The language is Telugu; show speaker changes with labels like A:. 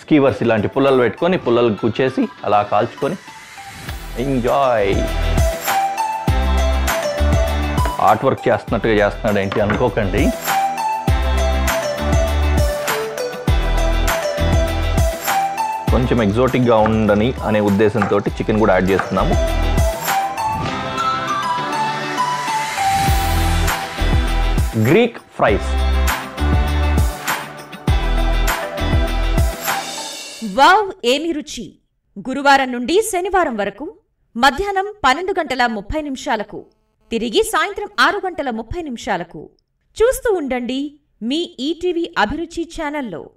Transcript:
A: స్కీవర్స్ ఇలాంటి పుల్లలు పెట్టుకొని పుల్లలు కూర్చేసి అలా కాల్చుకొని ఎంజాయ్ ఆర్ట్ వర్క్ చేస్తున్నట్టుగా చేస్తున్నాడు ఏంటి అనుకోకండి కొంచెం ఎగ్జోటిక్గా ఉండని అనే ఉద్దేశంతో చికెన్ కూడా యాడ్ చేస్తున్నాము గ్రీక్ ఫ్రైస్
B: వావ్ ఏమి రుచి గురువారం నుండి శనివారం వరకు మధ్యాహ్నం పన్నెండు గంటల ముప్పై నిమిషాలకు తిరిగి సాయంత్రం ఆరు గంటల ముప్పై నిమిషాలకు చూస్తూ ఉండండి మీ ఈటీవీ అభిరుచి ఛానల్లో